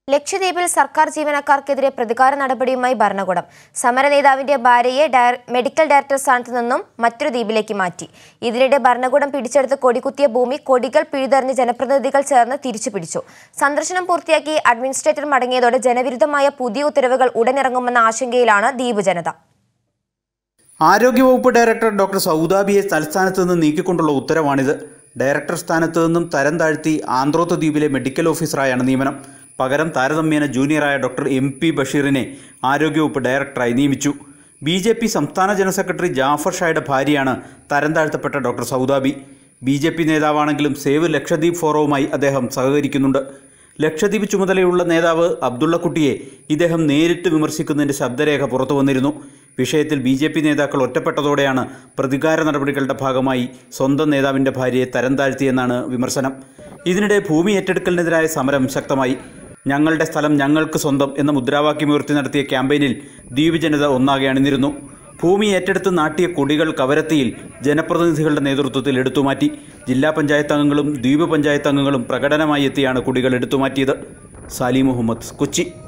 ലക്ഷദ്വീപിൽ സർക്കാർ ജീവനക്കാർക്കെതിരെ പ്രതികാര നടപടിയുമായി ഭരണകൂടം സമര നേതാവിന്റെ ഭാര്യയെ ഡയർ- മെഡിക്കൽ ഡയറക്ടർ സ്ഥാനത്ത് നിന്നും മറ്റൊരു ദ്വീപിലേക്ക് മാറ്റി ഇതിനിടെ ഭരണകൂടം പിടിച്ചെടുത്ത് കൊടികുത്തിയ ഭൂമി കൊടികൾ പിഴുതെറിഞ്ഞ് ജനപ്രതിനിധികൾ ചേർന്ന് തിരിച്ചു പിടിച്ചു സന്ദർശനം പൂർത്തിയാക്കി അഡ്മിനിസ്ട്രേറ്റർ മടങ്ങിയതോടെ ജനവിരുദ്ധമായ പുതിയ ഉത്തരവുകൾ ഉടനിറങ്ങുമെന്ന ആശങ്കയിലാണ് ദ്വീപ് ജനത ആരോഗ്യവകുപ്പ് ഡയറക്ടർ ഡോക്ടർ സൗദാബിയെ തലസ്ഥാനത്ത് നിന്ന് നീക്കിക്കൊണ്ടുള്ള ഉത്തരവാണിത് ഡയറക്ടർ സ്ഥാനത്ത് നിന്നും തരം താഴ്ത്തി ആന്ത്രോത്ത് ദ്വീപിലെ മെഡിക്കൽ ഓഫീസറായാണ് നിയമനം പകരം താരതമ്യേന ജൂനിയറായ ഡോക്ടർ എം പി ബഷീറിനെ ആരോഗ്യവകുപ്പ് ഡയറക്ടറായി നിയമിച്ചു ബി ജെ പി സംസ്ഥാന ജനറൽ സെക്രട്ടറി ജാഫർ ഷായുടെ ഭാര്യയാണ് തരം താഴ്ത്തപ്പെട്ട doctor Saudabi B J P നേതാവാണെങ്കിലും സേവ് ലക്ഷദ്വീപ് ഫോറവുമായി അദ്ദേഹം സഹകരിക്കുന്നുണ്ട് ലക്ഷദ്വീപ് ചുമതലയുള്ള നേതാവ് അബ്ദുള്ളക്കുട്ടിയെ ഇദ്ദേഹം നേരിട്ട് വിമർശിക്കുന്നതിൻ്റെ ശബ്ദരേഖ പുറത്തു വന്നിരുന്നു വിഷയത്തിൽ ബി ജെ പി നേതാക്കൾ ഒറ്റപ്പെട്ടതോടെയാണ് പ്രതികാര നടപടികളുടെ ഭാഗമായി സ്വന്തം നേതാവിൻ്റെ ഭാര്യയെ തരം താഴ്ത്തിയെന്നാണ് വിമർശനം ഇതിനിടെ ഭൂമി ഏറ്റെടുക്കലിനെതിരായ സമരം ശക്തമായി ഞങ്ങളുടെ സ്ഥലം ഞങ്ങൾക്ക് സ്വന്തം എന്ന മുദ്രാവാക്യമുയർത്തി നടത്തിയ ക്യാമ്പയിനിൽ ദ്വീപ് ജനത ഒന്നാകെ അണിനിരുന്നു ഭൂമി ഏറ്റെടുത്ത് നാട്ടിയ കൊടികൾ കവരത്തിയിൽ ജനപ്രതിനിധികളുടെ നേതൃത്വത്തിൽ എടുത്തുമാറ്റി ജില്ലാ പഞ്ചായത്ത് അംഗങ്ങളും ദ്വീപ് പഞ്ചായത്ത് അംഗങ്ങളും പ്രകടനമായി എത്തിയാണ് കൊടികൾ എടുത്തുമാറ്റിയത് സാലി മുഹമ്മദ് കൊച്ചി